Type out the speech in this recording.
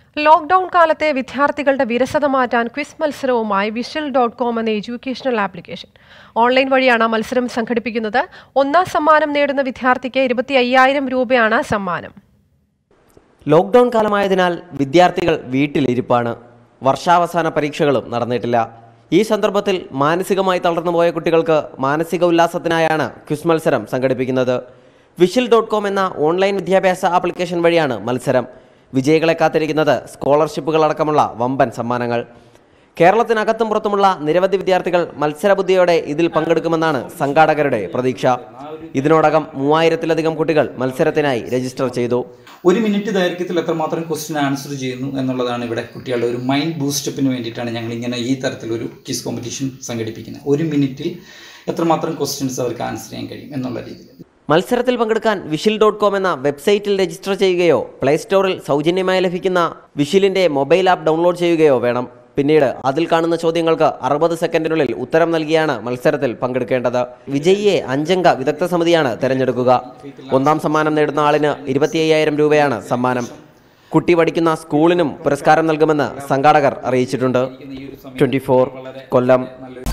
lockdown കാലത്തെ വിദ്യാർത്ഥികളുടെ വിരസത മാറ്റാൻ ക്വിസ് മത്സരവുമായി വിഷൽ ഡോട്ട് കോം എന്ന എഡ്യൂക്കേഷണൽ ആപ്ലിക്കേഷൻ ഓൺലൈൻ വഴിയാണ് മത്സരം സംഘടിപ്പിക്കുന്നത് ഒന്നാം സമ്മാനം നേടുന്ന വിദ്യാർത്ഥിക്ക് ഇരുപത്തി അയ്യായിരം രൂപയാണ് സമ്മാനം ലോക്ക്ഡൗൺ കാലമായതിനാൽ വിദ്യാർത്ഥികൾ വീട്ടിലിരിപ്പാണ് വർഷാവസാന പരീക്ഷകളും നടന്നിട്ടില്ല ഈ സന്ദർഭത്തിൽ മാനസികമായി തളർന്നുപോയ കുട്ടികൾക്ക് മാനസിക ഉല്ലാസത്തിനായാണ് ക്വിസ് മത്സരം സംഘടിപ്പിക്കുന്നത് വിഷിൽ ഡോട്ട് കോം എന്ന ഓൺലൈൻ വിദ്യാഭ്യാസ ആപ്ലിക്കേഷൻ വഴിയാണ് മത്സരം വിജയികളെ കാത്തിരിക്കുന്നത് സ്കോളർഷിപ്പുകൾ അടക്കമുള്ള വമ്പൻ സമ്മാനങ്ങൾ കേരളത്തിനകത്തും പുറത്തുമുള്ള നിരവധി വിദ്യാർത്ഥികൾ മത്സരബുദ്ധിയോടെ ഇതിൽ പങ്കെടുക്കുമെന്നാണ് സംഘാടകരുടെ പ്രതീക്ഷ ഇതിനോടകം മൂവായിരത്തിലധികം കുട്ടികൾ മത്സരത്തിനായി രജിസ്റ്റർ ചെയ്തു ഒരു മിനിറ്റ് ദൈർഘ്യത്തിൽ എത്രമാത്രം ക്വസ്റ്റ്യൻ ആൻസർ ചെയ്യുന്നു എന്നുള്ളതാണ് ഇവിടെ കുട്ടികളുടെ ഒരു മൈൻഡ് ബൂസ്റ്റപ്പിന് വേണ്ടിയിട്ടാണ് ഞങ്ങൾ ഇങ്ങനെ ഈ തരത്തിലൊരു ക്വിസ് കോമ്പറ്റീഷൻ സംഘടിപ്പിക്കുന്നത് ഒരു മിനിറ്റിൽ എത്രമാത്രം ക്വസ്റ്റ്യൻസ് അവർക്ക് ആൻസർ ചെയ്യാൻ കഴിയും എന്നുള്ള രീതിയിൽ മത്സരത്തിൽ പങ്കെടുക്കാൻ വിഷിൽ ഡോട്ട് കോം എന്ന വെബ്സൈറ്റിൽ രജിസ്റ്റർ ചെയ്യുകയോ പ്ലേ സ്റ്റോറിൽ സൗജന്യമായി ലഭിക്കുന്ന വിഷിലിന്റെ മൊബൈൽ ആപ്പ് ഡൗൺലോഡ് ചെയ്യുകയോ വേണം പിന്നീട് അതിൽ കാണുന്ന ചോദ്യങ്ങൾക്ക് അറുപത് സെക്കൻഡിനുള്ളിൽ ഉത്തരം നൽകിയാണ് മത്സരത്തിൽ പങ്കെടുക്കേണ്ടത് വിജയിയെ അഞ്ചംഗ വിദഗ്ധ സമിതിയാണ് തെരഞ്ഞെടുക്കുക ഒന്നാം സമ്മാനം നേടുന്ന ആളിന് ഇരുപത്തി അയ്യായിരം രൂപയാണ് സമ്മാനം കുട്ടി പഠിക്കുന്ന സ്കൂളിനും പുരസ്കാരം നൽകുമെന്ന് സംഘാടകർ അറിയിച്ചിട്ടുണ്ട് ട്വന്റി കൊല്ലം